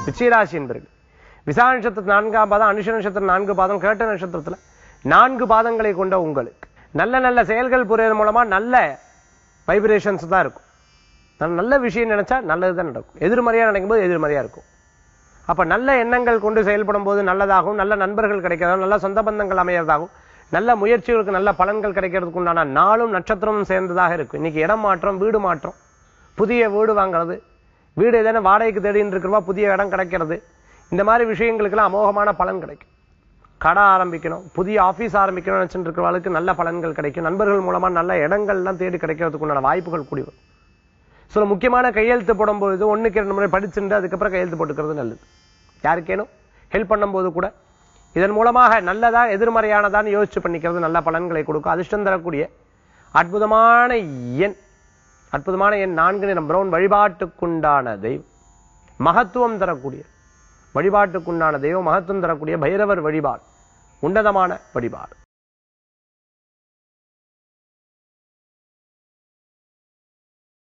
விச்சயராசி என்பர்கள் விசாக நட்சத்திரத்து நான்காம் பாதம் அனுஷ நட்சத்திரம் நான்கு பாதம் கேட்ட நட்சத்திரத்துல நான்கு பாதங்களை கொண்ட உங்களுக்கு நல்ல நல்ல செயல்கள் புரியறது மூலமா நல்ல வைப்ரேஷன்ஸ் தான் இருக்கும் நான் நல்ல விஷயம் நினைச்சா நல்லது தான் நடக்கும் எதிர்மறையா நினைக்கும் போது எதிர்மறையா இருக்கும் அப்ப நல்ல எண்ணங்கள் கொண்டு செயல்படும் போது நல்லதாகவும் நல்ல நண்பர்கள் கிடைக்கிறதாகவும் நல்ல சொந்த பந்தங்கள் அமையறதாகவும் நல்ல முயற்சிகளுக்கு நல்ல பலன்கள் கிடைக்கிறதுக்கு உண்டான நாளும் நட்சத்திரமும் சேர்ந்ததாக இருக்கும் இன்னைக்கு இடம் மாற்றம் வீடு மாற்றம் புதிய வீடு வாங்குறது வீடு எதனா வாடகைக்கு தேடின்னு இருக்கிறவா புதிய இடம் கிடைக்கிறது இந்த மாதிரி விஷயங்களுக்கெல்லாம் அமோகமான பலன் கிடைக்கும் கடை ஆரம்பிக்கணும் புதிய ஆபீஸ் ஆரம்பிக்கணும்னு நினைச்சிட்டு இருக்கிறவங்களுக்கு நல்ல பலன்கள் கிடைக்கும் நண்பர்கள் மூலமா நல்ல இடங்கள்லாம் தேடி கிடைக்கிறதுக்கு உண்டான வாய்ப்புகள் கூடி வரும் சில முக்கியமான கையெழுத்து போடும்பொழுது ஒண்ணுக்கு ரெண்டு முறை படிச்சுட்டு அதுக்கப்புறம் கையெழுத்து போட்டுக்கிறது நல்லது யாருக்கேனும் ஹெல்ப் பண்ணும்போது கூட இதன் மூலமாக நல்லதா எதிர்மறையானதான்னு யோசிச்சு பண்ணிக்கிறது நல்ல பலன்களை கொடுக்கும் அதிர்ஷ்டம் தரக்கூடிய அற்புதமான எண் அற்புதமான எண் நான்கு நிறம் பிரவுன் வழிபாட்டுக்குண்டான தெய்வம் மகத்துவம் தரக்கூடிய வழிபாட்டுக்குண்டான தெய்வம் மகத்துவம் தரக்கூடிய பைரவர் வழிபாடு உன்னதமான வழிபாடு